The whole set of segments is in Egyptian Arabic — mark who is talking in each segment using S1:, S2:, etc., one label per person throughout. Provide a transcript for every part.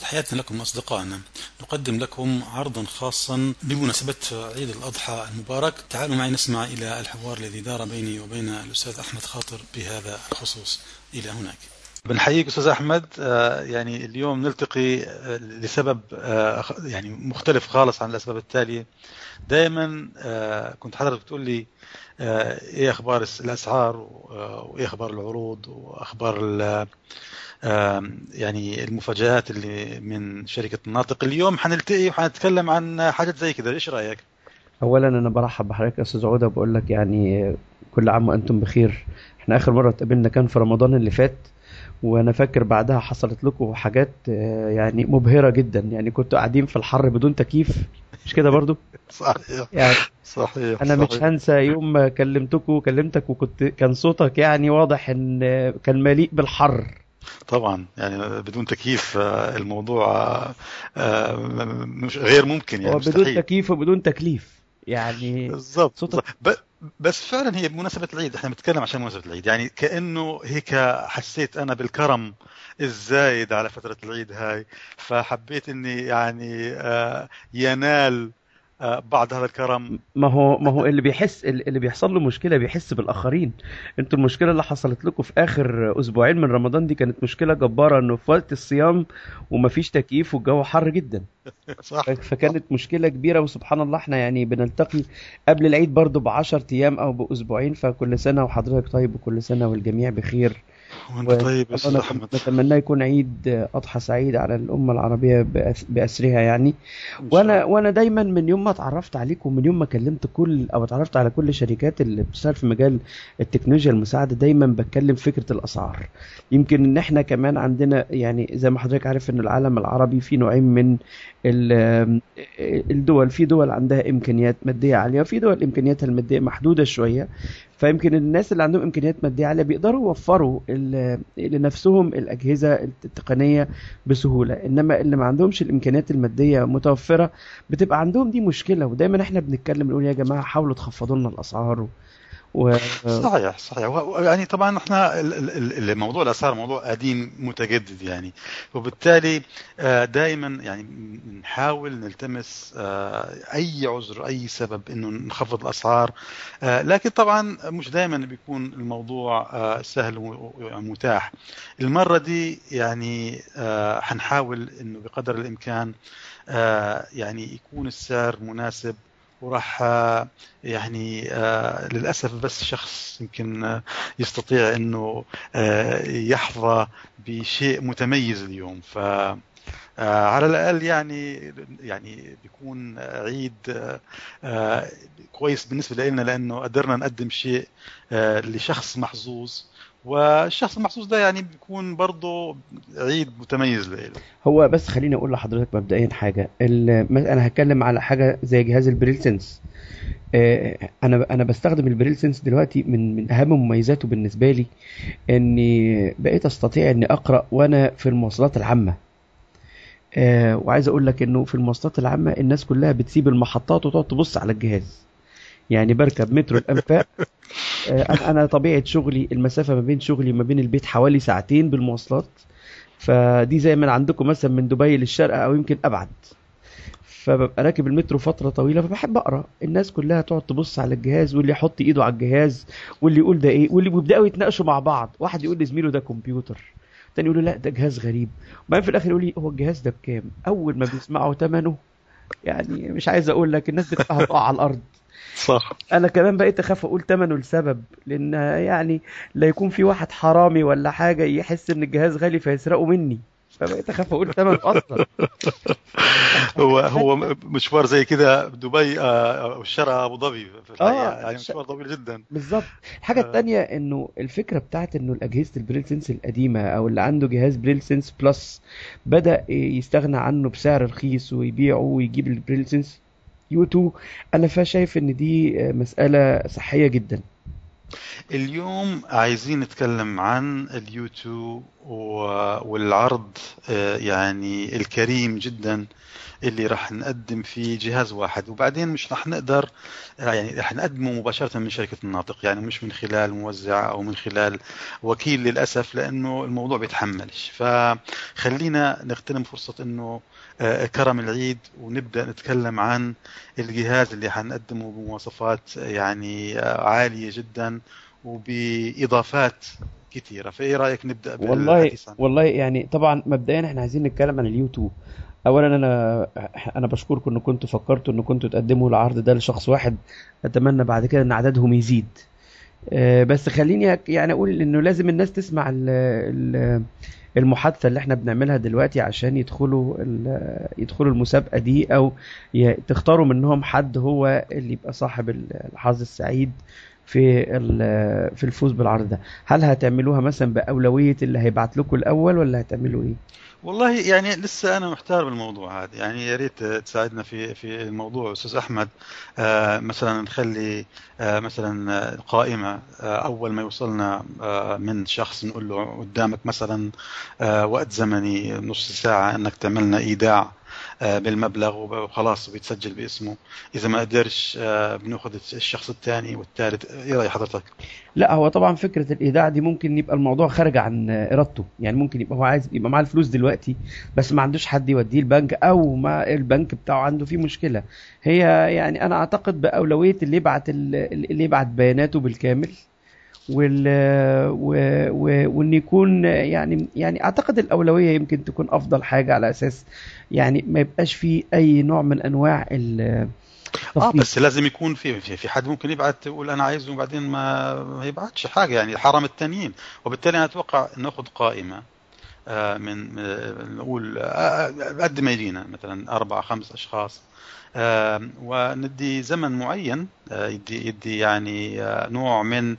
S1: تحياتنا لكم أصدقائنا نقدم لكم عرضا خاصا بمناسبة عيد الأضحى المبارك تعالوا معي نسمع إلى الحوار الذي دار بيني وبين الأستاذ أحمد خاطر بهذا الخصوص إلى هناك بنحييك استاذ احمد آه، يعني اليوم نلتقي آه، لسبب آه، يعني مختلف خالص عن الاسباب التاليه دائما كنت حضرتك تقول لي ايه اخبار الاسعار وايه اخبار العروض واخبار يعني المفاجآت اللي من شركة الناطق اليوم حنلتقي وحنتكلم عن حاجات زي كده ايش رأيك؟
S2: اولا انا برحب بحضرتك يا استاذ عودة بقول لك يعني كل عام وانتم بخير احنا اخر مرة اتقابلنا كان في رمضان اللي فات وانا فاكر بعدها حصلت لكم حاجات آه، يعني مبهرة جدا يعني كنتوا قاعدين في الحر بدون تكييف مش كده برضو
S1: صحيح يعني صحيح
S2: انا
S1: صحيح.
S2: مش هنسى يوم ما كلمتكم كلمتك وكنت كان صوتك يعني واضح ان كان مليء بالحر
S1: طبعا يعني بدون تكييف آه، الموضوع آه، مش غير ممكن يعني
S2: بدون تكييف وبدون تكليف يعني
S1: بالضبط صوتك... بس فعلا هي بمناسبة العيد احنا بنتكلم عشان مناسبة العيد يعني كأنه هيك حسيت أنا بالكرم الزايد على فترة العيد هاي فحبيت إني يعني آه، ينال آه، بعد هذا الكرم
S2: ما هو ما هو اللي بيحس اللي بيحصل له مشكله بيحس بالاخرين انتوا المشكله اللي حصلت لكم في اخر اسبوعين من رمضان دي كانت مشكله جباره انه في وقت الصيام ومفيش تكييف والجو حر جدا صح فكانت مشكله كبيره وسبحان الله احنا يعني بنلتقي قبل العيد برضه ب 10 ايام او باسبوعين فكل سنه وحضرتك طيب وكل سنه والجميع بخير
S1: وانت طيب يا استاذ احمد
S2: نتمنى يكون عيد اضحى سعيد على الامه العربيه باسرها يعني وانا وانا دايما من يوم ما اتعرفت عليكم من يوم ما كلمت كل او اتعرفت على كل الشركات اللي بتشتغل في مجال التكنولوجيا المساعده دايما بتكلم فكره الاسعار يمكن ان احنا كمان عندنا يعني زي ما حضرتك عارف ان العالم العربي فيه نوعين من الدول في دول عندها امكانيات ماديه عاليه وفي دول امكانياتها الماديه محدوده شويه فيمكن الناس اللي عندهم امكانيات ماديه عاليه بيقدروا يوفروا لنفسهم الاجهزه التقنيه بسهوله انما اللي ما عندهمش الامكانيات الماديه متوفره بتبقى عندهم دي مشكله ودايما احنا بنتكلم نقول يا جماعه حاولوا تخفضوا لنا الاسعار
S1: و... صحيح صحيح يعني طبعا احنا الموضوع الاسعار موضوع قديم متجدد يعني وبالتالي آه، دائما يعني نحاول نلتمس آه، اي عذر اي سبب انه نخفض الاسعار آه، لكن طبعا مش دائما بيكون الموضوع سهل ومتاح المره دي يعني حنحاول انه بقدر الامكان يعني يكون السعر مناسب وراح آه، يعني آه، للاسف بس شخص يمكن آه، يستطيع انه يحظى بشيء متميز اليوم ف على الاقل يعني يعني بيكون عيد كويس بالنسبه لنا لانه قدرنا نقدم شيء لشخص محظوظ والشخص المحظوظ ده يعني بيكون برضه عيد متميز له
S2: هو بس خليني اقول لحضرتك مبدئيا حاجه انا هتكلم على حاجه زي جهاز البريل سنس آه، انا انا بستخدم البريل سنس دلوقتي من من اهم مميزاته بالنسبه لي اني بقيت استطيع اني اقرا وانا في المواصلات العامه آه، وعايز اقول لك انه في المواصلات العامه الناس كلها بتسيب المحطات وتقعد تبص على الجهاز يعني بركب مترو الانفاق آه، انا طبيعه شغلي المسافه ما بين شغلي وما بين البيت حوالي ساعتين بالمواصلات فدي زي ما عندكم مثلا من دبي للشرق او يمكن ابعد فببقى راكب المترو فتره طويله فبحب اقرا الناس كلها تقعد تبص على الجهاز واللي يحط ايده على الجهاز واللي يقول ده ايه واللي بيبداوا يتناقشوا مع بعض واحد يقول لزميله ده كمبيوتر تاني يقول له لا ده جهاز غريب وبعدين في الاخر يقول لي هو الجهاز ده بكام اول ما بيسمعوا ثمنه يعني مش عايز اقول لك الناس بتبقى هتقع على الارض
S1: صح
S2: انا كمان بقيت اخاف اقول ثمنه لسبب لان يعني لا يكون في واحد حرامي ولا حاجه يحس ان الجهاز غالي فيسرقه مني فبقيت اخاف اقول ثمنه اصلا
S1: هو هو مشوار زي كده دبي آه، او الشرق ابو ظبي
S2: اه
S1: يعني مشوار طويل جدا
S2: بالظبط الحاجه الثانيه انه الفكره بتاعت انه الاجهزه البريل سنس القديمه او اللي عنده جهاز بريل سنس بلس بدا يستغنى عنه بسعر رخيص ويبيعه ويجيب البريل سنس يو 2 انا شايف ان دي مساله صحيه جدا
S1: اليوم عايزين نتكلم عن اليوتيوب والعرض آه، يعني الكريم جدا اللي راح نقدم فيه جهاز واحد وبعدين مش راح نقدر آه، يعني راح نقدمه مباشرة من شركة الناطق يعني مش من خلال موزع أو من خلال وكيل للأسف لأنه الموضوع بيتحملش فخلينا نغتنم فرصة أنه آه، كرم العيد ونبدأ نتكلم عن الجهاز اللي حنقدمه بمواصفات يعني عالية جدا وبإضافات كثيرة فإيه رأيك نبدأ
S2: والله والله يعني طبعا مبدئيا احنا عايزين نتكلم عن اليوتيوب اولا انا انا بشكركم ان كنتوا فكرتوا ان كنتوا تقدموا العرض ده لشخص واحد اتمنى بعد كده ان عددهم يزيد آه، بس خليني يعني اقول انه لازم الناس تسمع المحادثه اللي احنا بنعملها دلوقتي عشان يدخلوا يدخلوا المسابقه دي او تختاروا منهم حد هو اللي يبقى صاحب الحظ السعيد في في الفوز بالعرض ده هل هتعملوها مثلا باولويه اللي هيبعت لكم الاول ولا هتعملوا ايه
S1: والله يعني لسه انا محتار بالموضوع هذا يعني يا ريت تساعدنا في في الموضوع استاذ احمد آه مثلا نخلي آه مثلا قائمه آه اول ما يوصلنا آه من شخص نقول له قدامك مثلا آه وقت زمني نص ساعه انك تعملنا ايداع آه، بالمبلغ وخلاص بيتسجل باسمه اذا ما قدرش آه، بناخذ الشخص الثاني والثالث ايه راي حضرتك
S2: لا هو طبعا فكره الايداع دي ممكن يبقى الموضوع خارج عن ارادته يعني ممكن يبقى هو عايز يبقى معاه الفلوس دلوقتي بس ما عندوش حد يوديه البنك او ما البنك بتاعه عنده فيه مشكله هي يعني انا اعتقد باولويه اللي يبعت اللي يبعت بياناته بالكامل وال و... و... وان يكون يعني يعني اعتقد الاولويه يمكن تكون افضل حاجه على اساس يعني ما يبقاش في اي نوع من انواع ال
S1: اه بس لازم يكون في في, في حد ممكن يبعت يقول انا عايزه وبعدين ما ما يبعتش حاجه يعني حرم التانيين وبالتالي انا اتوقع ناخذ قائمه آه، من نقول آه، قد ما يجينا مثلا اربع خمس اشخاص وندي زمن معين آه، يدي يدي يعني نوع من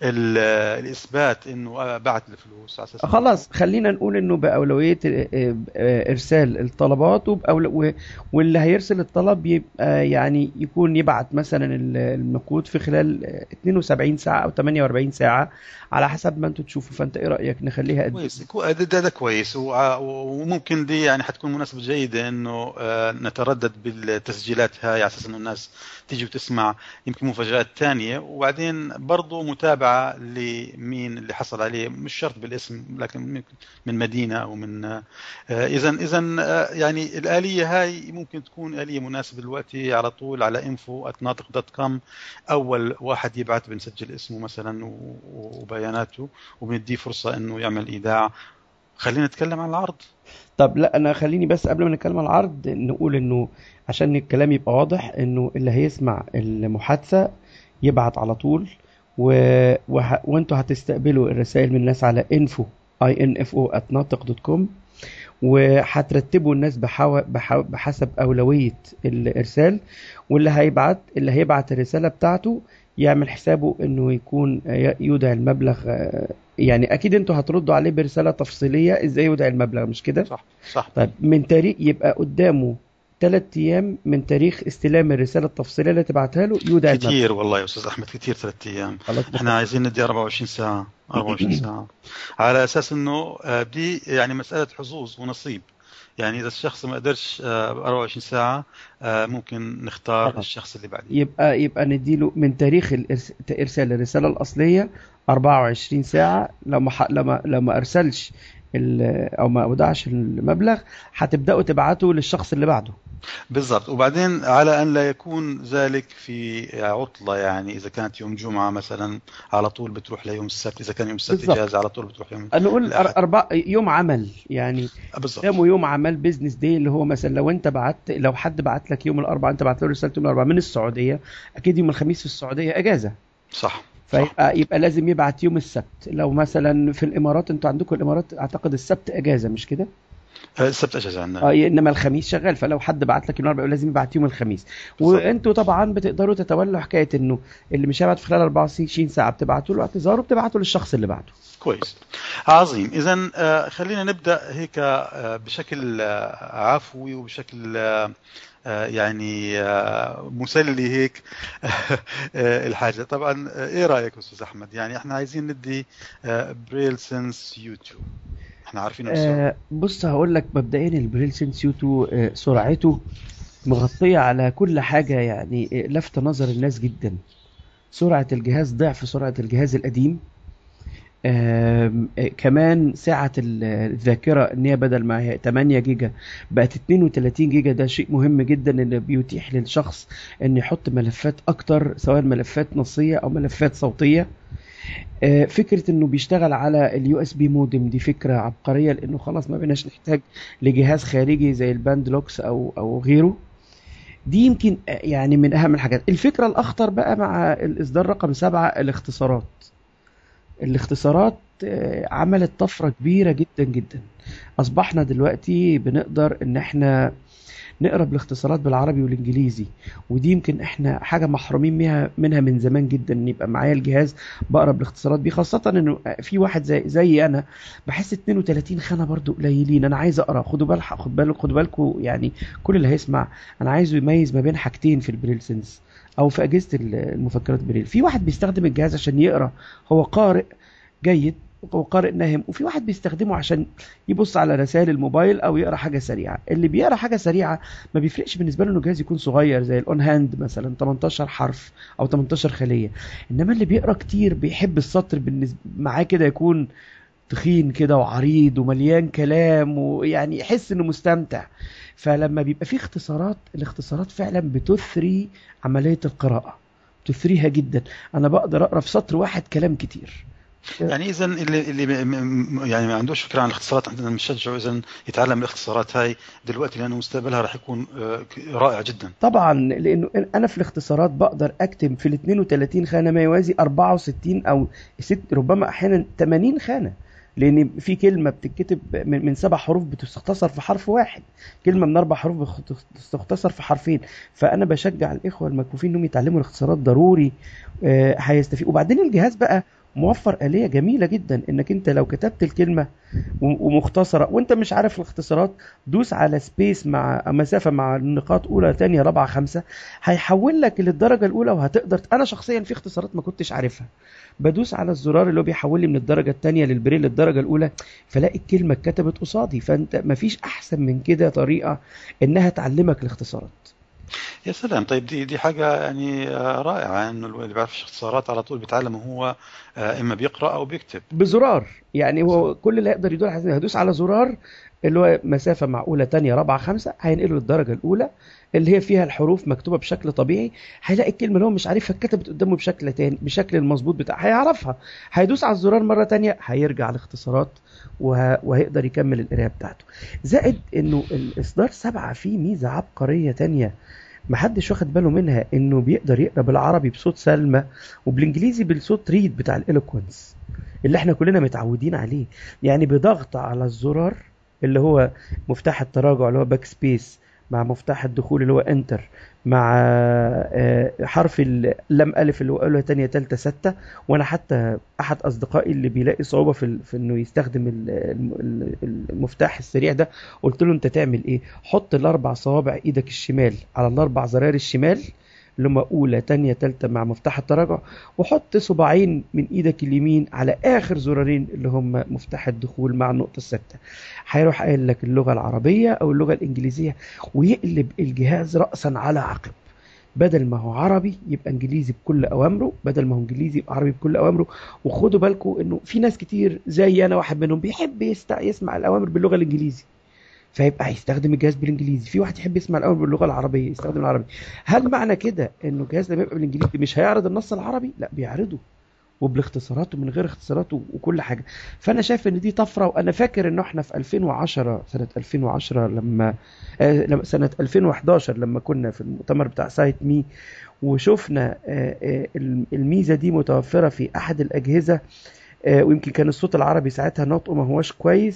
S1: الاثبات انه بعت الفلوس على اساس
S2: خلاص خلينا نقول انه باولويه آه، آه، ارسال الطلبات وبأولو... واللي هيرسل الطلب يبقى يعني يكون يبعت مثلا النقود في خلال 72 ساعه او 48 ساعه على حسب ما انتم تشوفوا فانت ايه رايك نخليها قد
S1: كويس ده, ده كويس وممكن دي يعني حتكون مناسبه جيده انه آه، نتردد بالتسجيلات هاي على اساس انه الناس تيجي وتسمع يمكن مفاجات ثانيه وبعدين برضه متابعه لمين اللي حصل عليه مش شرط بالاسم لكن من مدينه او من اذا اذا آه، يعني الاليه هاي ممكن تكون اليه مناسبه دلوقتي على طول على انفو ناطق دوت كوم اول واحد يبعث بنسجل اسمه مثلا وبياناته وبنديه فرصه انه يعمل ايداع خلينا نتكلم عن العرض
S2: طب لا انا خليني بس قبل ما نتكلم عن العرض نقول انه عشان الكلام يبقى واضح انه اللي هيسمع المحادثه يبعت على طول و... وه... وانتوا هتستقبلوا الرسائل من الناس على info info at ناطق دوت كوم وهترتبوا الناس بحو... بحو... بحسب أولوية الإرسال واللي هيبعت اللي هيبعت الرسالة بتاعته يعمل حسابه انه يكون يودع المبلغ يعني اكيد انتوا هتردوا عليه برساله تفصيليه ازاي يودع المبلغ مش كده
S1: صح صح
S2: طيب من تاريخ يبقى قدامه ثلاث ايام من تاريخ استلام الرساله التفصيليه اللي تبعتها له يودع
S1: كتير والله يا استاذ احمد كتير ثلاث ايام احنا عايزين ندي 24 ساعه 24 ساعه على اساس انه آه، دي يعني مساله حظوظ ونصيب يعني اذا الشخص ما قدرش 24 آه، ساعه آه، ممكن نختار طبعا. الشخص اللي بعديه
S2: يبقى يبقى نديله من تاريخ ارسال الرساله الاصليه 24 ساعه لو ما لو ما لو ما ارسلش او ما اودعش المبلغ هتبداوا تبعتوا للشخص اللي بعده
S1: بالضبط وبعدين على ان لا يكون ذلك في عطله يعني اذا كانت يوم جمعه مثلا على طول بتروح ليوم السبت اذا كان يوم السبت بالزبط. اجازه على طول بتروح يوم
S2: نقول اربع يوم عمل يعني بالضبط يوم عمل بزنس دي اللي هو مثلا لو انت بعت لو حد بعت لك يوم الاربعاء انت بعت له رساله يوم الاربعاء من السعوديه اكيد يوم الخميس في السعوديه اجازه
S1: صح
S2: فيبقى يبقى لازم يبعت يوم السبت لو مثلا في الامارات انتوا عندكم الامارات اعتقد السبت اجازه مش كده
S1: آه، السبت اجازه عندنا
S2: اه انما الخميس شغال فلو حد بعت لك يوم الاربعاء لازم يبعت يوم الخميس وانتوا طبعا بتقدروا تتولوا حكايه انه اللي مش هيبعت في خلال 24 ساعه بتبعتوا له اعتذار وبتبعتوا للشخص اللي بعته
S1: كويس عظيم اذا آه، خلينا نبدا هيك آه، بشكل عفوي وبشكل يعني مسلي هيك الحاجه طبعا ايه رايك استاذ احمد يعني احنا عايزين ندي بريل سنس يوتيوب احنا عارفين
S2: آه بص هقول لك مبدئيا البريل سنسيوتو آه سرعته مغطية على كل حاجة يعني آه لفت نظر الناس جدا سرعة الجهاز ضعف سرعة الجهاز القديم آه كمان سعة الذاكرة ان هي بدل ما هي 8 جيجا بقت 32 جيجا ده شيء مهم جدا ان بيتيح للشخص ان يحط ملفات اكتر سواء ملفات نصية او ملفات صوتية فكره انه بيشتغل على اليو اس بي مودم دي فكره عبقريه لانه خلاص ما بقيناش نحتاج لجهاز خارجي زي الباند لوكس او او غيره دي يمكن يعني من اهم الحاجات الفكره الاخطر بقى مع الاصدار رقم سبعة الاختصارات الاختصارات عملت طفره كبيره جدا جدا اصبحنا دلوقتي بنقدر ان احنا نقرا بالاختصارات بالعربي والانجليزي ودي يمكن احنا حاجه محرومين منها منها من زمان جدا ان يبقى معايا الجهاز بقرا بالاختصارات بيه خاصه انه في واحد زي زي انا بحس 32 خانه برضو قليلين انا عايز اقرا خدوا بالك خد بالك خدوا بالكم يعني كل اللي هيسمع انا عايزه يميز ما بين حاجتين في البريل سنس او في اجهزه المفكرات بريل في واحد بيستخدم الجهاز عشان يقرا هو قارئ جيد وقارئ ناهم وفي واحد بيستخدمه عشان يبص على رسائل الموبايل او يقرا حاجه سريعه اللي بيقرا حاجه سريعه ما بيفرقش بالنسبه له انه جهاز يكون صغير زي الاون هاند مثلا 18 حرف او 18 خليه انما اللي بيقرا كتير بيحب السطر بالنسبه معاه كده يكون تخين كده وعريض ومليان كلام ويعني يحس انه مستمتع فلما بيبقى فيه اختصارات الاختصارات فعلا بتثري عمليه القراءه تثريها جدا انا بقدر اقرا في سطر واحد كلام كتير
S1: يعني اذا اللي اللي يعني ما عندوش فكره عن الاختصارات عندنا بنشجعه اذا يتعلم الاختصارات هاي دلوقتي لانه مستقبلها راح يكون رائع جدا
S2: طبعا لانه انا في الاختصارات بقدر اكتب في ال 32 خانه ما يوازي 64 او ست ربما احيانا 80 خانه لان في كلمه بتتكتب من سبع حروف بتختصر في حرف واحد كلمه من اربع حروف بتختصر في حرفين فانا بشجع الاخوه المكفوفين انهم يتعلموا الاختصارات ضروري هيستفيدوا وبعدين الجهاز بقى موفر آلية جميلة جدا انك انت لو كتبت الكلمة ومختصرة وانت مش عارف الاختصارات دوس على سبيس مع مسافة مع النقاط اولى ثانيه رابعة خمسة هيحول لك للدرجة الاولى وهتقدر انا شخصيا في اختصارات ما كنتش عارفها بدوس على الزرار اللي هو بيحول لي من الدرجة الثانيه للبريل للدرجة الاولى فلاقي الكلمة اتكتبت قصادي فانت مفيش احسن من كده طريقة انها تعلمك الاختصارات
S1: يا سلام طيب دي دي حاجه يعني رائعه انه اللي بيعرف اختصارات على طول بيتعلم هو اما بيقرا او بيكتب
S2: بزرار يعني هو كل اللي يقدر يدور هيدوس على زرار اللي هو مسافه معقوله ثانيه رابعه خمسه هينقله للدرجه الاولى اللي هي فيها الحروف مكتوبه بشكل طبيعي هيلاقي الكلمه اللي هو مش عارفها اتكتبت قدامه بشكل تاني بشكل المظبوط بتاعها هيعرفها هيدوس على الزرار مره ثانيه هيرجع لاختصارات وه... وهيقدر يكمل القرايه بتاعته زائد انه الاصدار سبعة فيه ميزه عبقريه ثانيه محدش واخد باله منها انه بيقدر يقرا بالعربي بصوت سلمى وبالانجليزي بالصوت ريد بتاع الالوكونس اللي احنا كلنا متعودين عليه يعني بضغط على الزرار اللي هو مفتاح التراجع اللي هو باك سبيس مع مفتاح الدخول اللي هو انتر مع حرف اللام الف اللي هو اولى ثانيه ثالثه سته وانا حتى احد اصدقائي اللي بيلاقي صعوبه في, في انه يستخدم المفتاح السريع ده قلت له انت تعمل ايه حط الاربع صوابع ايدك الشمال على الاربع زراير الشمال اللي هم اولى ثانيه ثالثه مع مفتاح التراجع وحط صباعين من ايدك اليمين على اخر زرارين اللي هم مفتاح الدخول مع النقطه الثابته هيروح قايل لك اللغه العربيه او اللغه الانجليزيه ويقلب الجهاز راسا على عقب بدل ما هو عربي يبقى انجليزي بكل اوامره بدل ما هو انجليزي يبقى عربي بكل اوامره وخدوا بالكم انه في ناس كتير زي انا واحد منهم بيحب يستع... يسمع الاوامر باللغه الانجليزي فيبقى هيستخدم الجهاز بالانجليزي في واحد يحب يسمع الاول باللغه العربيه يستخدم العربي هل معنى كده انه الجهاز لما يبقى بالانجليزي مش هيعرض النص العربي لا بيعرضه وبالاختصارات ومن غير اختصارات وكل حاجه فانا شايف ان دي طفره وانا فاكر انه احنا في 2010 سنه 2010 لما آه سنه 2011 لما كنا في المؤتمر بتاع سايت مي وشفنا آه آه الميزه دي متوفره في احد الاجهزه ويمكن كان الصوت العربي ساعتها نطقه ما هوش كويس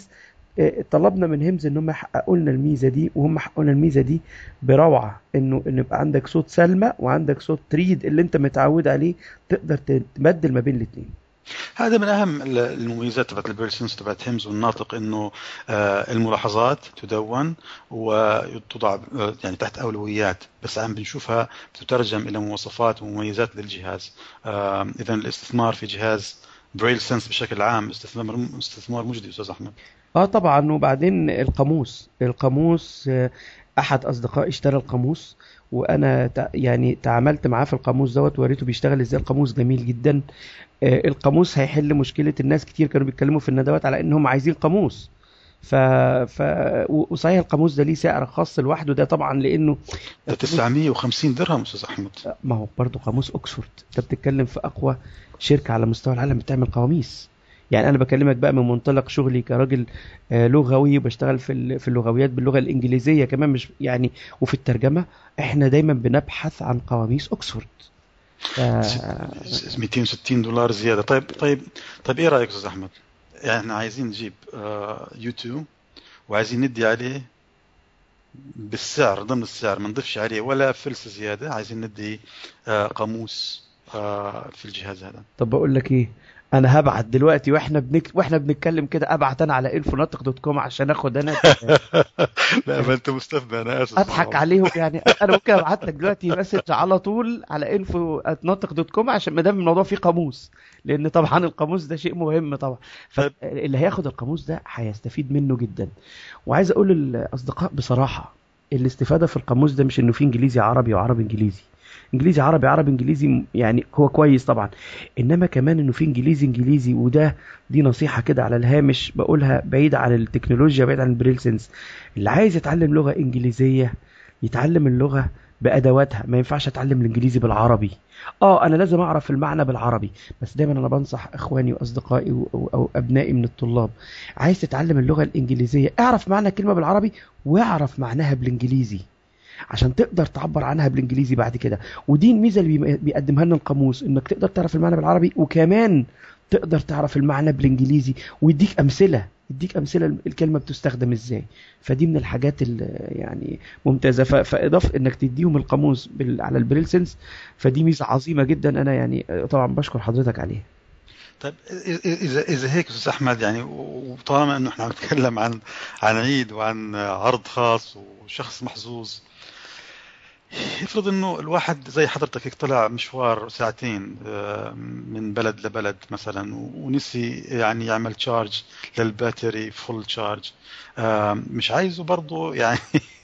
S2: آه، طلبنا من هيمز ان هم يحققوا لنا الميزه دي وهم حققوا لنا الميزه دي بروعه انه ان يبقى عندك صوت سلمى وعندك صوت تريد اللي انت متعود عليه تقدر تبدل ما بين الاثنين
S1: هذا من اهم المميزات تبعت البيرسونز تبعت هيمز والناطق انه آه، الملاحظات تدون وتوضع آه، يعني تحت اولويات بس عم بنشوفها تترجم الى مواصفات ومميزات للجهاز اذا الاستثمار في جهاز بريل سنس بشكل عام استثمار استثمار مجدي استاذ احمد
S2: اه طبعا وبعدين القاموس القاموس آه، احد اصدقائي اشترى القاموس وانا يعني تعاملت معاه في القاموس دوت ووريته بيشتغل ازاي القاموس جميل جدا آه، القاموس هيحل مشكله الناس كتير كانوا بيتكلموا في الندوات على انهم عايزين قاموس ف... ف... وصحيح القاموس ده ليه سعر خاص لوحده ده طبعا لانه
S1: ده 950 درهم استاذ احمد
S2: ما هو برضه قاموس اوكسفورد انت بتتكلم في اقوى شركه على مستوى العالم بتعمل قواميس يعني انا بكلمك بقى من منطلق شغلي كراجل آه، لغوي وبشتغل في في اللغويات باللغه الانجليزيه كمان مش يعني وفي الترجمه احنا دايما بنبحث عن قواميس اوكسفورد
S1: ف... 260 دولار زياده طيب طيب طيب ايه رايك استاذ احمد؟ يعني احنا عايزين نجيب يوتيوب آه، وعايزين ندي عليه بالسعر ضمن السعر ما نضيفش عليه ولا فلس زياده عايزين ندي آه، قاموس في الجهاز هذا
S2: طب بقول لك ايه انا هبعت دلوقتي واحنا بنك... واحنا بنتكلم كده ابعت انا على انفوناتق دوت كوم عشان اخد انا
S1: لا ما انت مستثنى انا اسف
S2: اضحك عليهم يعني انا ممكن ابعت لك دلوقتي مسج على طول على انفوناتق دوت كوم عشان ما دام الموضوع فيه قاموس لان طبعا القاموس ده شيء مهم طبعا فاللي هياخد القاموس ده هيستفيد منه جدا وعايز اقول للاصدقاء بصراحه الاستفاده في القاموس ده مش انه في انجليزي عربي وعربي انجليزي انجليزي عربي عربي انجليزي يعني هو كويس طبعا انما كمان انه في انجليزي انجليزي وده دي نصيحه كده على الهامش بقولها بعيد عن التكنولوجيا بعيد عن البريل سنس اللي عايز يتعلم لغه انجليزيه يتعلم اللغه بادواتها ما ينفعش اتعلم الانجليزي بالعربي اه انا لازم اعرف المعنى بالعربي بس دايما انا بنصح اخواني واصدقائي او ابنائي من الطلاب عايز تتعلم اللغه الانجليزيه اعرف معنى كلمه بالعربي واعرف معناها بالانجليزي عشان تقدر تعبر عنها بالانجليزي بعد كده ودي الميزه اللي بيقدمها لنا القاموس انك تقدر تعرف المعنى بالعربي وكمان تقدر تعرف المعنى بالانجليزي ويديك امثله يديك امثله الكلمه بتستخدم ازاي فدي من الحاجات اللي يعني ممتازه فاضافه انك تديهم القاموس على البريل سنس فدي ميزه عظيمه جدا انا يعني طبعا بشكر حضرتك عليها
S1: طيب اذا اذا هيك استاذ احمد يعني وطالما انه احنا نتكلم عن عن عيد وعن عرض خاص وشخص محظوظ افرض انه الواحد زي حضرتك هيك طلع مشوار ساعتين آه، من بلد لبلد مثلا ونسي يعني يعمل تشارج للباتري فول تشارج مش عايزه برضه يعني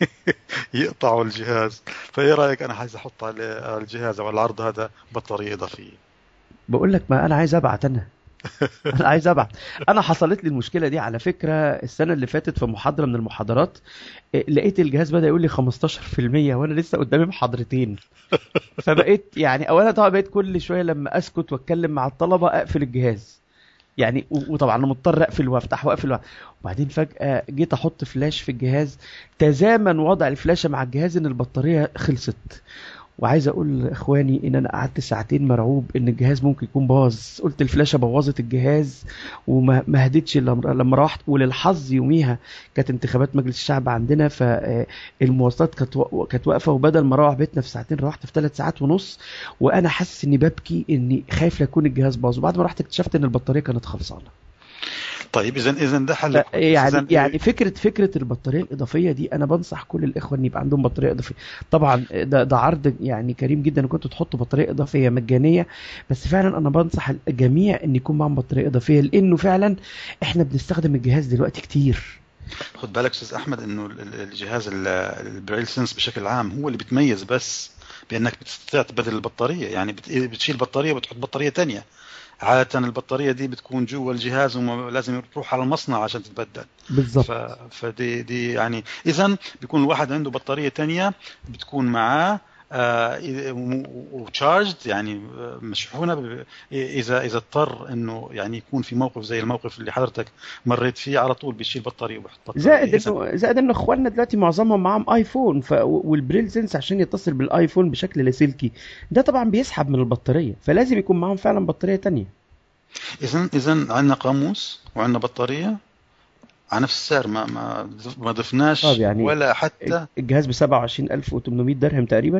S1: يقطعوا الجهاز فايه رايك انا عايز احط على الجهاز او العرض هذا بطاريه اضافيه
S2: بقول لك ما انا عايز ابعت انا انا عايز ابعت انا حصلت لي المشكله دي على فكره السنه اللي فاتت في محاضره من المحاضرات إيه، لقيت الجهاز بدا يقول لي 15% وانا لسه قدامي محاضرتين فبقيت يعني اولا طبعا بقيت كل شويه لما اسكت واتكلم مع الطلبه اقفل الجهاز يعني وطبعا انا مضطر اقفل وافتح واقفل وبعدين فجاه جيت احط فلاش في الجهاز تزامن وضع الفلاشه مع الجهاز ان البطاريه خلصت وعايز اقول لاخواني ان انا قعدت ساعتين مرعوب ان الجهاز ممكن يكون باظ قلت الفلاشه بوظت الجهاز وما هدتش لما روحت وللحظ يوميها كانت انتخابات مجلس الشعب عندنا فالمواصلات كانت كانت واقفه وبدل ما اروح بيتنا في ساعتين روحت في ثلاث ساعات ونص وانا حاسس اني ببكي اني خايف لا يكون الجهاز باظ وبعد ما رحت اكتشفت ان البطاريه كانت خلصانه
S1: طيب اذا اذا ده حل
S2: يعني يعني فكره فكره البطاريه الاضافيه دي انا بنصح كل الاخوه ان يبقى عندهم بطاريه اضافيه طبعا ده ده عرض يعني كريم جدا ان كنتوا تحطوا بطاريه اضافيه مجانيه بس فعلا انا بنصح الجميع ان يكون معاهم بطاريه اضافيه لانه فعلا احنا بنستخدم الجهاز دلوقتي كتير
S1: خد بالك استاذ احمد انه الجهاز البريل سنس بشكل عام هو اللي بتميز بس بانك بتستطيع تبدل البطاريه يعني بتشيل بطاريه وبتحط بطاريه ثانيه عادة البطارية دي بتكون جوا الجهاز ولازم تروح على المصنع عشان تتبدل
S2: بالضبط
S1: فدي دي يعني إذا بيكون الواحد عنده بطارية تانية بتكون معاه آه وتشارجد يعني آه، مشحونه اذا اذا اضطر انه يعني يكون في موقف زي الموقف اللي حضرتك مريت فيه على طول بيشيل بطاريه وبيحط بطاريه
S2: زائد انه زائد انه اخواننا دلوقتي معظمهم معاهم ايفون ف... والبريل سنس عشان يتصل بالايفون بشكل لاسلكي ده طبعا بيسحب من البطاريه فلازم يكون معاهم فعلا بطاريه تانية
S1: اذا اذا عندنا قاموس وعندنا بطاريه على نفس السعر ما ما ما ضفناش
S2: طب يعني
S1: ولا حتى
S2: الجهاز ب 27800 درهم تقريبا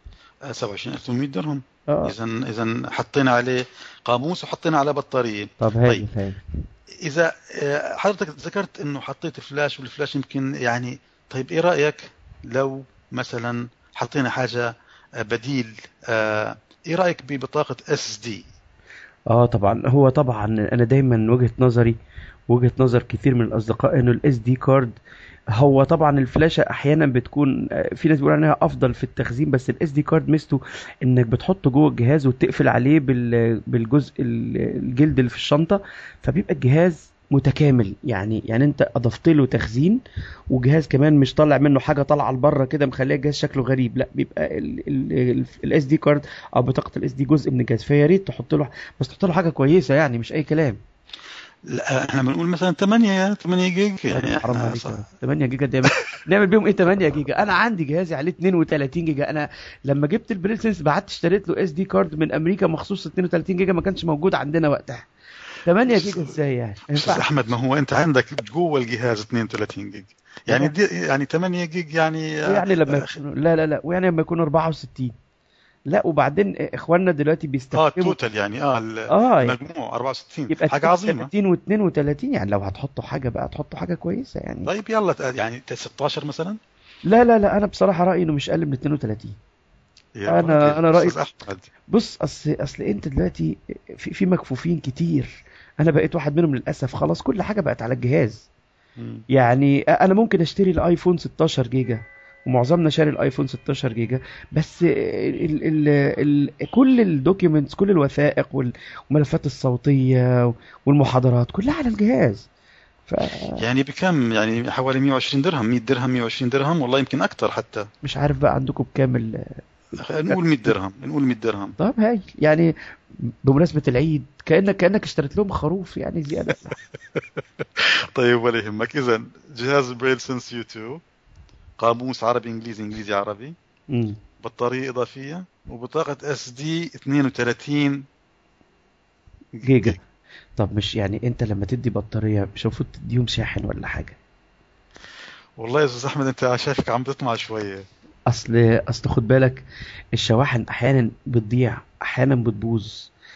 S1: 27800 درهم
S2: اه
S1: اذا اذا حطينا عليه قاموس وحطينا عليه بطاريه
S2: طب هاي
S1: طيب
S2: هاي
S1: اذا آه، حضرتك ذكرت انه حطيت فلاش والفلاش يمكن يعني طيب ايه رايك لو مثلا حطينا حاجه آه، بديل آه، ايه رايك ببطاقه اس دي
S2: اه طبعا هو طبعا انا دايما وجهة نظري وجهة نظر كثير من الاصدقاء انه الاس دي كارد هو طبعا الفلاشة احيانا بتكون آه، في ناس بيقولوا انها افضل في التخزين بس الاس دي كارد ميزته انك بتحطه جوه الجهاز وتقفل عليه بال- بالجزء ال- الجلد اللي في الشنطة فبيبقى الجهاز متكامل يعني يعني انت اضفت له تخزين وجهاز كمان مش طالع منه حاجه طالعه لبره كده مخليه الجهاز شكله غريب لا بيبقى الاس دي كارد او بطاقه الاس دي جزء من الجهاز فيا ريت تحط له بس تحط له حاجه كويسه يعني مش اي كلام
S1: لا احنا بنقول مثلا 8 يا 8 جيج يعني
S2: حرام
S1: احنا
S2: عليك
S1: صح
S2: يا رب. 8 جيجا دي نعمل بيهم ايه 8 جيجا انا عندي جهازي عليه 32 جيجا انا لما جبت البريسنس بعت اشتريت له اس دي كارد من امريكا مخصوص 32 جيجا ما كانش موجود عندنا وقتها 8 جيجا ازاي يعني ما
S1: استاذ
S2: ينفعش
S1: احمد ما هو انت عندك جوه الجهاز 32 جيج يعني دي يعني 8 جيج يعني
S2: ويعني لما
S1: اه
S2: يكون لا لا لا ويعني لما يكون 64 لا وبعدين اخواننا دلوقتي
S1: آه،
S2: بيستخدموا
S1: توتال يعني اه ال-
S2: اه
S1: المجموع 64
S2: يبقى
S1: حاجه عظيمه
S2: 32 و32 يعني لو هتحطوا حاجه بقى تحطوا حاجه كويسه يعني
S1: طيب يلا ت- يعني 16 مثلا
S2: لا لا لا انا بصراحه رايي انه مش اقل من 32
S1: يا
S2: أنا-
S1: راجل
S2: أنا رأيي-
S1: استاذ احمد
S2: بص اصل اصل انت دلوقتي في في مكفوفين كتير انا بقيت واحد منهم للاسف خلاص كل حاجه بقت على الجهاز
S1: مم.
S2: يعني انا ممكن اشتري الايفون 16 جيجا ومعظمنا شاري الايفون 16 جيجا بس ال ال ال كل الدوكيومنتس كل الوثائق وال- والملفات الصوتيه والمحاضرات كلها على الجهاز فمش
S1: يعني بكم يعني حوالي 120 درهم 100 درهم 120 درهم والله يمكن اكثر حتى
S2: عارف بقى عندكم بكام ال-
S1: نقول 100 درهم نقول 100 درهم
S2: طب هاي يعني بمناسبه العيد كانك كانك اشتريت لهم خروف يعني زياده
S1: طيب ولا يهمك اذا جهاز بريل سنس يو 2 قاموس عربي انجليزي انجليزي عربي
S2: مم.
S1: بطاريه اضافيه وبطاقه اس دي 32
S2: جيجا طب مش يعني انت لما تدي بطارية مش المفروض تديهم شاحن ولا حاجة
S1: والله يا استاذ احمد انت شايفك عم تطمع شويه
S2: اصل اصل خد بالك الشواحن احيانا بتضيع احيانا بتبوظ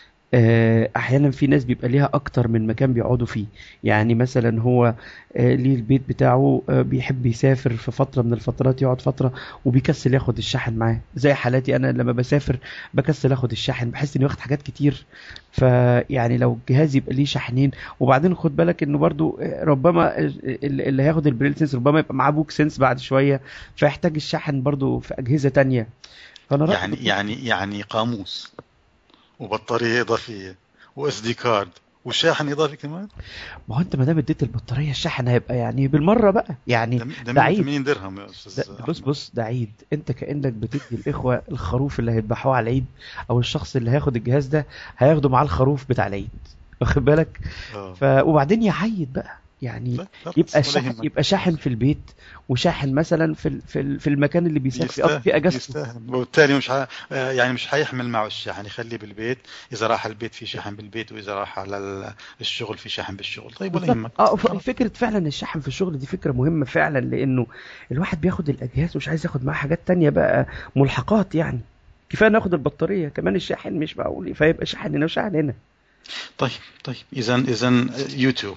S2: آه، احيانا في ناس بيبقى ليها اكتر من مكان بيقعدوا فيه يعني مثلا هو آه، ليه البيت بتاعه آه، بيحب يسافر في فترة من الفترات يقعد فترة وبيكسل ياخد الشاحن معاه زي حالاتي انا لما بسافر بكسل اخد الشاحن بحس اني واخد حاجات كتير فيعني لو الجهاز يبقى ليه شاحنين وبعدين خد بالك انه برضو آه، ربما ال- اللي هياخد البريل سنس ربما يبقى معاه بوك سنس بعد شوية فيحتاج الشاحن برضو في اجهزة تانية فانا رأيي
S1: يعني يعني يعني قاموس وبطاريه اضافيه واس دي كارد وشاحن اضافي كمان
S2: ما هو انت ما دام اديت البطاريه الشحن هيبقى يعني بالمره بقى يعني
S1: ده ده
S2: ده عيد
S1: 80 درهم يا استاذ
S2: ده بص
S1: أحمد.
S2: بص ده عيد انت كانك بتدي الاخوه الخروف اللي هيذبحوه على العيد او الشخص اللي هياخد الجهاز ده هياخده معاه الخروف بتاع العيد واخد بالك
S1: آه.
S2: ف... وبعدين يعيد بقى يعني
S1: طيب، خلاص،
S2: يبقى
S1: ولا
S2: شاحن
S1: يهمك.
S2: يبقى شاحن في البيت وشاحن مثلا في ال- في ال- في المكان اللي بيسافر يقضي فيه
S1: يستاهل
S2: اجازته
S1: يستاهل وبالتالي مش ح... آه، يعني مش حيحمل معه الشاحن يخليه بالبيت اذا راح البيت في شاحن بالبيت واذا راح على ال- الشغل في شاحن بالشغل طيب ولا
S2: بالظبط.
S1: يهمك
S2: اه ف- فكره فعلا الشحن في الشغل دي فكره مهمه فعلا لانه الواحد بياخد الاجهزه ومش عايز ياخد معاه حاجات تانية بقى ملحقات يعني كفايه ناخد البطاريه كمان الشاحن مش معقول فيبقى شاحن هنا وشاحن هنا
S1: طيب طيب اذا اذا يوتيوب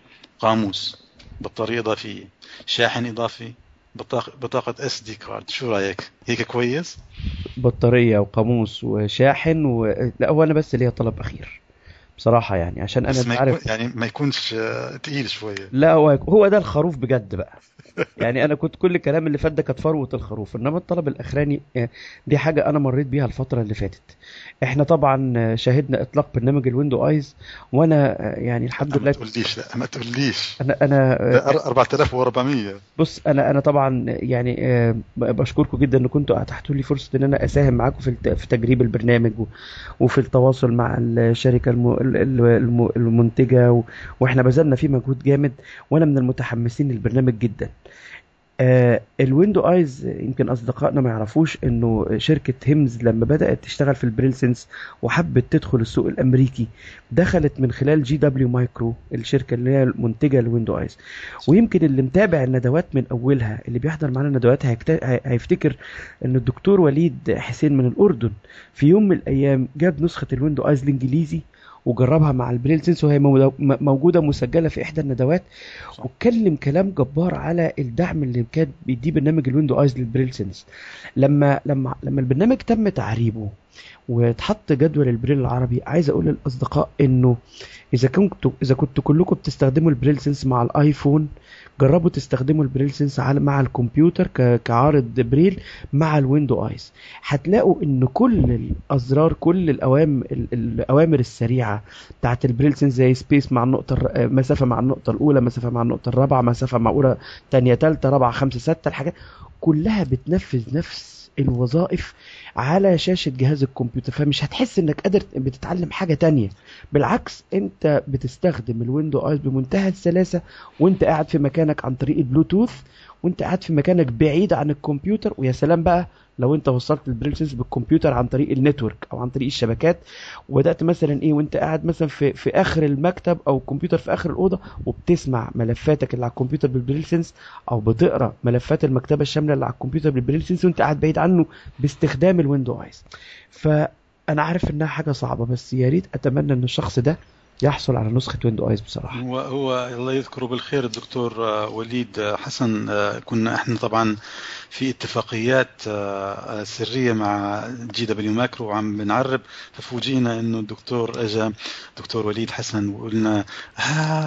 S1: قاموس بطاريه اضافيه شاحن اضافي بطاقه بطاقه اس دي كارد شو رايك هيك كويس
S2: بطاريه وقاموس وشاحن و... لا هو انا بس ليا طلب اخير بصراحه يعني عشان انا
S1: بس
S2: انت
S1: ما
S2: عارف
S1: يكون يعني ما يكونش آه، تقيل شويه
S2: لا هو هو ده الخروف بجد بقى يعني انا كنت كل الكلام اللي فات ده كانت فروه الخروف انما الطلب الاخراني آه، دي حاجه انا مريت بيها الفتره اللي فاتت احنا طبعا آه، شاهدنا اطلاق برنامج الويندو ايز وانا آه، يعني الحمد
S1: ما
S2: لله
S1: تقوليش لا ما تقوليش
S2: انا انا
S1: ده
S2: آه،
S1: أر- 4400
S2: بص انا انا طبعا يعني آه، ب- بشكركم جدا ان كنتوا اتحتوا لي فرصه ان انا اساهم معاكم في الت- في تجريب البرنامج و- وفي التواصل مع الشركه الم- ال- ال- الم- المنتجه و- واحنا بذلنا فيه مجهود جامد وانا من المتحمسين للبرنامج جدا آه الويندو ايز يمكن اصدقائنا ما يعرفوش انه شركه هيمز لما بدات تشتغل في البريلسنس وحبت تدخل السوق الامريكي دخلت من خلال جي دبليو مايكرو الشركه اللي هي المنتجه للويندو ايز ويمكن اللي متابع الندوات من اولها اللي بيحضر معانا الندوات هيفتكر ان الدكتور وليد حسين من الاردن في يوم من الايام جاب نسخه الويندو ايز الانجليزي وجربها مع البريل سنس وهي موجوده مسجله في احدى الندوات واتكلم كلام جبار على الدعم اللي كان بيديه برنامج الويندو ايز للبريل سنس لما لما لما البرنامج تم تعريبه واتحط جدول البريل العربي عايز اقول للاصدقاء انه اذا كنتوا اذا كنتوا كلكم بتستخدموا البريل سنس مع الايفون جربوا تستخدموا البريل سنس مع الكمبيوتر كعارض بريل مع الويندو ايز هتلاقوا ان كل الازرار كل الاوامر الاوامر السريعه بتاعت البريل سنس زي سبيس مع النقطه مسافه مع النقطه الاولى مسافه مع النقطه الرابعه مسافه مع اولى ثانيه ثالثه رابعه خمسه سته الحاجات كلها بتنفذ نفس الوظائف على شاشة جهاز الكمبيوتر فمش هتحس انك قادر بتتعلم حاجة تانية بالعكس انت بتستخدم الويندو ايز بمنتهى السلاسة وانت قاعد في مكانك عن طريق البلوتوث وانت قاعد في مكانك بعيد عن الكمبيوتر ويا سلام بقى لو انت وصلت البريلسنس بالكمبيوتر عن طريق النتورك او عن طريق الشبكات وبدات مثلا ايه وانت قاعد مثلا في في اخر المكتب او الكمبيوتر في اخر الاوضه وبتسمع ملفاتك اللي على الكمبيوتر بالبريلسنس او بتقرا ملفات المكتبه الشامله اللي على الكمبيوتر بالبريلسنس وانت قاعد بعيد عنه باستخدام الويندو ايز فانا عارف انها حاجه صعبه بس يا ريت اتمنى ان الشخص ده يحصل على نسخة ويندو ايز بصراحة
S1: هو هو الله يذكره بالخير الدكتور وليد حسن كنا احنا طبعا في اتفاقيات سريه مع جي دبليو ماكرو وعم بنعرب ففوجئنا انه الدكتور اجى دكتور وليد حسن وقلنا ها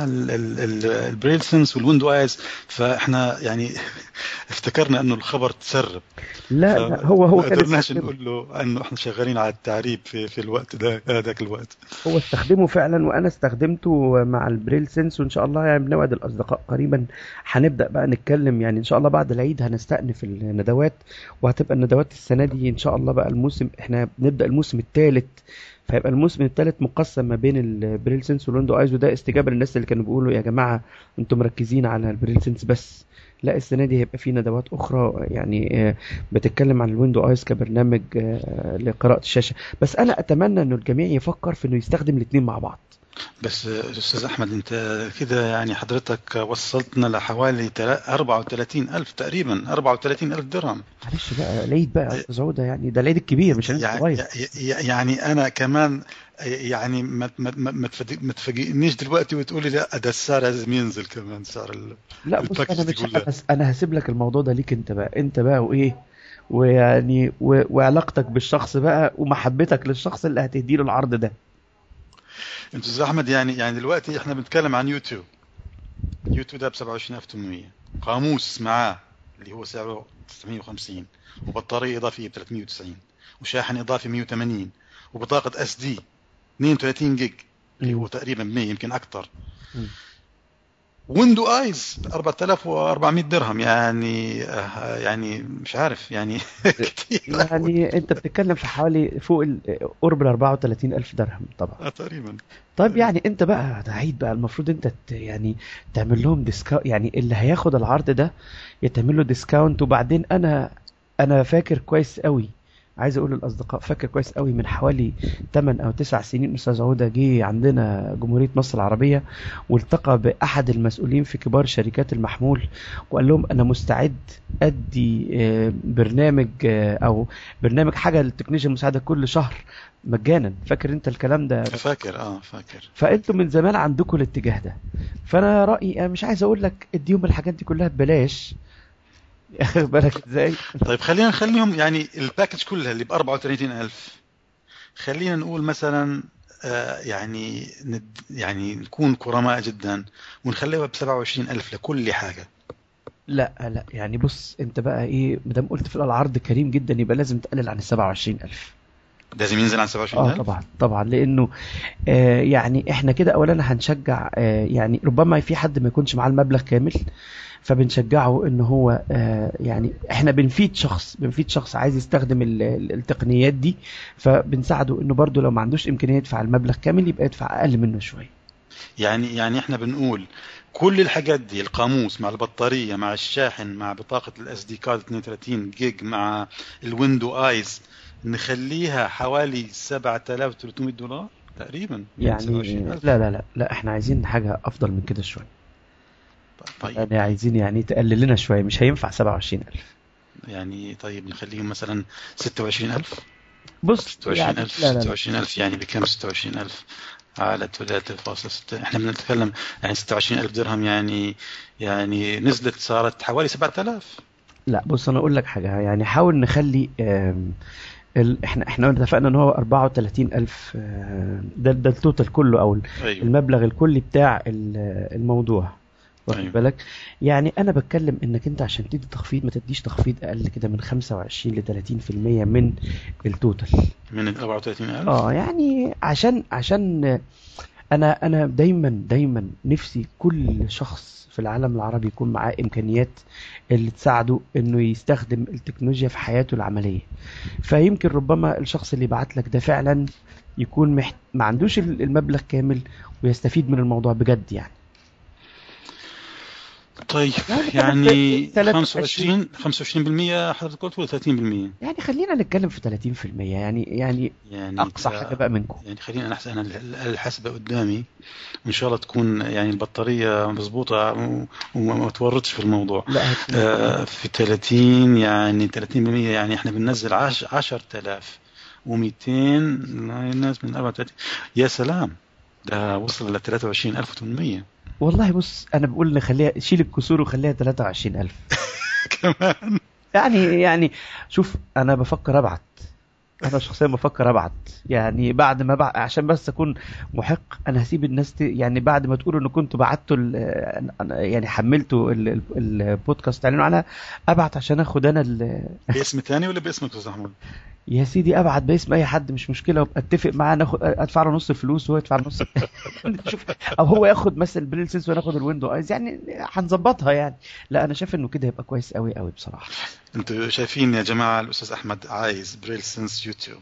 S1: البريلسنس والويندو ايز فاحنا يعني افتكرنا انه الخبر تسرب
S2: لا, لا هو هو
S1: ما قدرناش نقول له انه احنا شغالين على التعريب في في الوقت ده هذاك الوقت
S2: هو استخدمه فعلا وانا استخدمته مع البريل سنس وان شاء الله يعني بنوعد الاصدقاء قريبا هنبدا بقى نتكلم يعني ان شاء الله بعد العيد هنستأنف الندوات وهتبقى الندوات السنه دي ان شاء الله بقى الموسم احنا بنبدا الموسم الثالث فيبقى الموسم الثالث مقسم ما بين البريل سنس والويندو ايز وده استجابه للناس اللي كانوا بيقولوا يا جماعه انتم مركزين على البريل سنس بس لا السنه دي هيبقى في ندوات اخرى يعني بتتكلم عن الويندو ايز كبرنامج لقراءه الشاشه بس انا اتمنى انه الجميع يفكر في انه يستخدم الاثنين مع بعض
S1: بس استاذ احمد انت كده يعني حضرتك وصلتنا لحوالي 34 الف تقريبا 34 الف درهم
S2: معلش بقى العيد بقى زعوده يعني ده العيد الكبير مش العيد
S1: يعني, يعني انا كمان يعني ما ما تفاجئنيش دلوقتي وتقولي لا ده السعر لازم ينزل كمان سعر
S2: لا بص انا مش بس انا هسيب لك الموضوع ده ليك انت بقى انت بقى وايه ويعني و... وعلاقتك بالشخص بقى ومحبتك للشخص اللي هتهدي له العرض ده
S1: انت استاذ احمد يعني يعني دلوقتي احنا بنتكلم عن يوتيوب يوتيوب ده ب 27800 قاموس معاه اللي هو سعره 950 وبطاريه اضافيه ب 390 وشاحن اضافي 180 وبطاقه اس دي 32 جيج اللي هو تقريبا 100 يمكن اكثر ويندو ايز 4400 درهم يعني يعني مش عارف يعني
S2: كتير يعني انت بتتكلم في حوالي فوق قرب ال 34000 درهم طبعا
S1: اه تقريبا
S2: طيب يعني انت بقى ده عيد بقى المفروض انت يعني تعمل لهم ديسكاونت يعني اللي هياخد العرض ده يتعمل له ديسكاونت وبعدين انا انا فاكر كويس قوي عايز اقول للاصدقاء فاكر كويس قوي من حوالي 8 او 9 سنين استاذ عوده جه عندنا جمهوريه مصر العربيه والتقى باحد المسؤولين في كبار شركات المحمول وقال لهم انا مستعد ادي برنامج او برنامج حاجه للتكنولوجيا المساعده كل شهر مجانا فاكر انت الكلام ده
S1: فاكر اه فاكر
S2: فانتوا من زمان عندكم الاتجاه ده فانا رايي انا مش عايز اقول لك اديهم الحاجات دي كلها ببلاش ياخد بالك ازاي
S1: طيب خلينا نخليهم يعني الباكج كلها اللي ب 34000 خلينا نقول مثلا آه يعني ند يعني نكون كرماء جدا ونخليها ب 27000 لكل حاجه
S2: لا لا يعني بص انت بقى ايه ما دام قلت في العرض كريم جدا يبقى لازم تقلل عن ال 27000
S1: لازم ينزل عن 27000
S2: اه طبعا طبعا لانه آه يعني احنا كده اولا هنشجع آه يعني ربما في حد ما يكونش معاه المبلغ كامل فبنشجعه ان هو آه يعني احنا بنفيد شخص بنفيد شخص عايز يستخدم التقنيات دي فبنساعده انه برضه لو ما عندوش امكانيه يدفع المبلغ كامل يبقى يدفع اقل منه شويه
S1: يعني يعني احنا بنقول كل الحاجات دي القاموس مع البطاريه مع الشاحن مع بطاقه الاس دي كارد 32 جيج مع الويندو ايز نخليها حوالي 7300 دولار تقريبا
S2: يعني لا لا لا لا احنا عايزين حاجه افضل من كده شويه طيب يعني عايزين يعني تقلل لنا شويه مش هينفع 27000
S1: يعني طيب نخليهم مثلا 26000
S2: بص
S1: 26000 يعني 26000 يعني بكم 26000 على 3.6 احنا بنتكلم يعني 26000 درهم يعني يعني نزلت صارت حوالي 7000
S2: لا بص انا اقول لك حاجه يعني حاول نخلي ال... احنا احنا اتفقنا ان هو 34000 ده ده التوتال كله او أيوه. المبلغ الكلي بتاع الموضوع واخد أيوه. بالك يعني انا بتكلم انك انت عشان تدي تخفيض ما تديش تخفيض اقل كده من 25 ل 30% من التوتال
S1: من ال 34000
S2: اه يعني عشان عشان انا انا دايما دايما نفسي كل شخص في العالم العربي يكون معاه امكانيات اللي تساعده انه يستخدم التكنولوجيا في حياته العمليه فيمكن ربما الشخص اللي بعت لك ده فعلا يكون محت... ما عندوش المبلغ كامل ويستفيد من الموضوع بجد يعني
S1: طيب يعني 25 25% حضرتك قلت ولا 30%؟
S2: يعني خلينا نتكلم في 30% يعني يعني, يعني اقصى حاجه بقى منكم
S1: يعني خلينا انا انا الحسبه قدامي وان شاء الله تكون يعني البطاريه مضبوطه وما تورطش في الموضوع
S2: لا
S1: آه في 30 يعني 30% يعني احنا بننزل 10000 و200 الناس من 34 يا سلام ده وصل ل 23800
S2: والله بص انا بقول نخليها شيل الكسور وخليها 23000
S1: كمان
S2: يعني يعني شوف انا بفكر ابعت انا شخصيا بفكر ابعت يعني بعد ما بعد عشان بس اكون محق انا هسيب الناس ت... يعني بعد ما تقولوا ان كنتوا بعتوا ال... يعني حملتوا ال... البودكاست تعلنوا انا ابعت عشان اخد انا ال...
S1: باسم تاني ولا باسمك يا استاذ احمد؟
S2: يا سيدي ابعت باسم اي حد مش مشكله وابقى اتفق معاه ناخد ادفع له نص الفلوس وهو يدفع نص شوف او هو ياخد مثلا البريل سينس وانا اخد الويندو ايز يعني هنظبطها يعني لا انا شايف انه كده هيبقى كويس قوي قوي بصراحه
S1: انتوا شايفين يا جماعه الاستاذ احمد عايز بريل سينس يوتيوب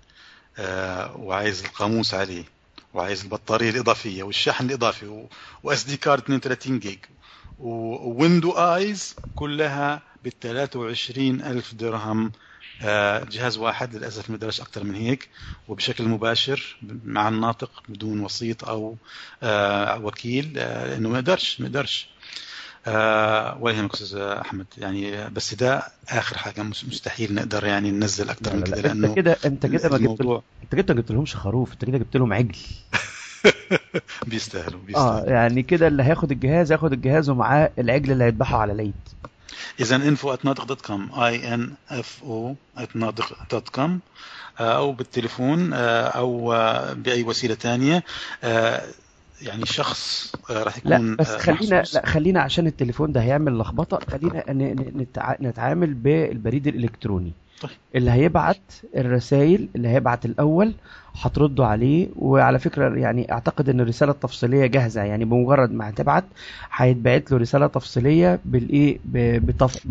S1: آه وعايز القاموس عليه وعايز البطاريه الاضافيه والشحن الاضافي واس دي كارد 32 جيج وويندو ايز كلها بال 23000 درهم جهاز واحد للاسف ما يقدرش اكثر من هيك وبشكل مباشر مع الناطق بدون وسيط او وكيل لانه ما يقدرش ما يقدرش ولا يهمك استاذ احمد يعني بس ده اخر حاجه مستحيل نقدر يعني ننزل اكثر من كده
S2: لانه انت كده انت كده ما جبت انت كده ما جبت لهمش خروف انت كده جبت لهم عجل
S1: بيستاهلوا بيستاهلوا
S2: اه يعني كده اللي هياخد الجهاز هياخد الجهاز ومعاه العجل اللي هيذبحه على العيد
S1: اذا انفو @ناطق دوت كوم اي ان اف او @ناطق دوت كوم او بالتليفون او باي وسيله ثانيه يعني شخص راح يكون
S2: لا بس خلينا محسوس. لا خلينا عشان التليفون ده هيعمل لخبطه خلينا نتعامل بالبريد الالكتروني
S1: طيب.
S2: اللي هيبعت الرسائل اللي هيبعت الاول هتردوا عليه وعلى فكره يعني اعتقد ان الرساله التفصيليه جاهزه يعني بمجرد ما هتبعت هيتبعت له رساله تفصيليه بالايه بطف...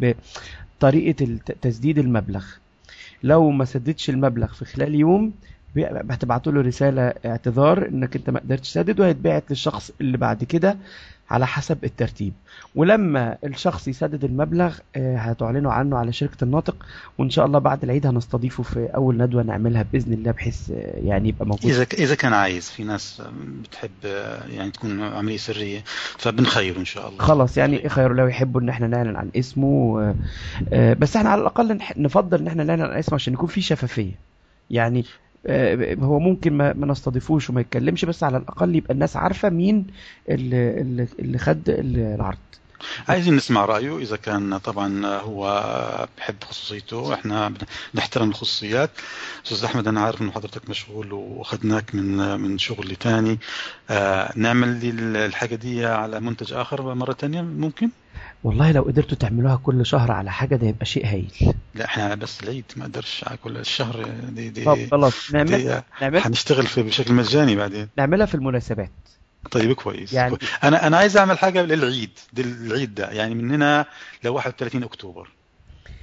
S2: بطريقه تسديد المبلغ لو ما سددش المبلغ في خلال يوم هتبعتوا له رساله اعتذار انك انت ما قدرتش تسدد وهيتبعت للشخص اللي بعد كده على حسب الترتيب ولما الشخص يسدد المبلغ هتعلنوا عنه على شركة الناطق وإن شاء الله بعد العيد هنستضيفه في أول ندوة نعملها بإذن الله بحيث يعني يبقى موجود
S1: إذا إذا كان عايز في ناس بتحب يعني تكون عملية سرية فبنخيره إن شاء الله
S2: خلاص يعني خير لو يحبوا إن احنا نعلن عن اسمه بس احنا على الأقل نفضل إن احنا نعلن عن اسمه عشان يكون في شفافية يعني هو ممكن ما, ما نستضيفوش وما يتكلمش بس على الاقل يبقى الناس عارفه مين اللي, اللي خد العرض
S1: عايزين نسمع رايه اذا كان طبعا هو بحب خصوصيته احنا بنحترم الخصوصيات استاذ احمد انا عارف انه حضرتك مشغول واخذناك من من شغل تاني آه نعمل الحاجه دي على منتج اخر مره تانية ممكن
S2: والله لو قدرتوا تعملوها كل شهر على حاجه ده يبقى شيء هايل
S1: لا احنا بس العيد ما اقدرش على كل الشهر دي دي
S2: طب خلاص نعمل
S1: نعمل هنشتغل في بشكل مجاني بعدين
S2: نعملها في المناسبات
S1: طيب كويس
S2: يعني
S1: انا انا عايز اعمل حاجه للعيد العيد ده يعني من هنا ل 31 اكتوبر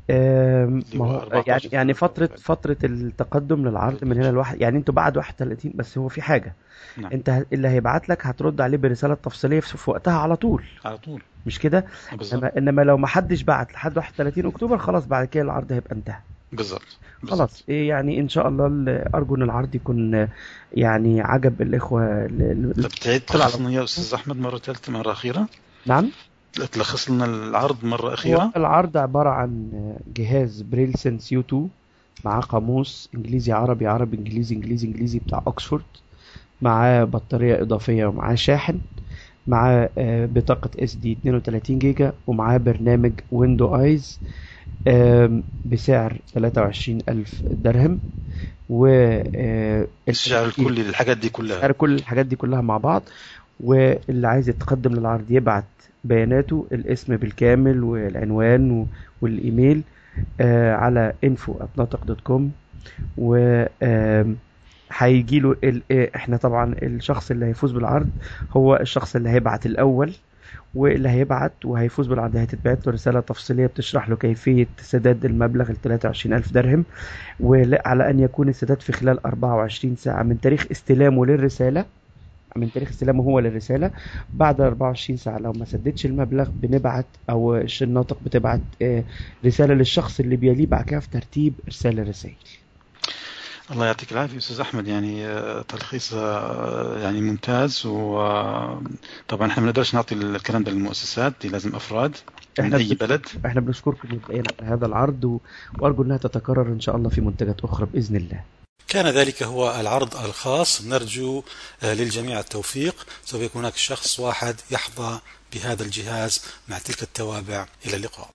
S2: آم،
S1: اللي
S2: ما
S1: هو
S2: هو
S1: 14
S2: يعني يعني فترة
S1: فبراير.
S2: فترة التقدم للعرض من هنا لواحد يعني انتوا بعد 31 بس هو في حاجة
S1: نعم
S2: انت ه- اللي هيبعت لك هترد عليه برسالة تفصيلية في في وقتها على طول
S1: على طول
S2: مش كده
S1: بالظبط
S2: انما انما لو ما حدش بعت لحد 31 اكتوبر خلاص بعد كده العرض هيبقى انتهى
S1: بالظبط بالظبط.
S2: خلاص إيه يعني ان شاء الله ال- ارجو ان العرض يكون آه، يعني عجب الاخوة ال- ال-
S1: طب تعيد
S2: طلع على-
S1: تلخص لنا يا استاذ احمد مره ثالثه مره اخيره
S2: نعم
S1: تلخص لنا العرض مره
S2: هو
S1: اخيره
S2: العرض عبارة عن جهاز بريل سنس يو 2 معاه قاموس انجليزي عربي عربي انجليزي انجليزي انجليزي بتاع اوكسفورد معاه بطارية اضافية ومعاه شاحن معاه آه، بطاقة اس دي 32 جيجا ومعاه برنامج ويندو ايز آم، بسعر 23 ألف درهم و آه،
S1: السعر الكلي للحاجات دي كلها
S2: سعر كل الحاجات دي كلها مع بعض واللي عايز يتقدم للعرض يبعت بياناته الاسم بالكامل والعنوان و- والايميل آه، على info@natak.com و آم، هيجي له ال... آه، احنا طبعا الشخص اللي هيفوز بالعرض هو الشخص اللي هيبعت الاول واللي هيبعت وهيفوز بالعرض هتتبعت له رسالة تفصيلية بتشرح له كيفية سداد المبلغ ال 23 ألف درهم وعلى أن يكون السداد في خلال 24 ساعة من تاريخ استلامه للرسالة من تاريخ استلامه هو للرسالة بعد 24 ساعة لو ما سددش المبلغ بنبعت أو الناطق بتبعت آه، رسالة للشخص اللي بيليه بعد كده في ترتيب إرسال الرسائل
S1: الله يعطيك العافيه استاذ احمد يعني آه، تلخيص آه، يعني ممتاز وطبعا احنا ما نقدرش نعطي الكلام ده للمؤسسات دي لازم افراد من
S2: احنا
S1: اي
S2: بنشكر-
S1: بلد
S2: احنا بنشكركم مبدئيا على هذا العرض و... وأرجو أنها تتكرر إن شاء الله في منتجات أخرى بإذن الله
S3: كان ذلك هو العرض الخاص نرجو آه، للجميع التوفيق سوف يكون هناك شخص واحد يحظى بهذا الجهاز مع تلك التوابع إلى اللقاء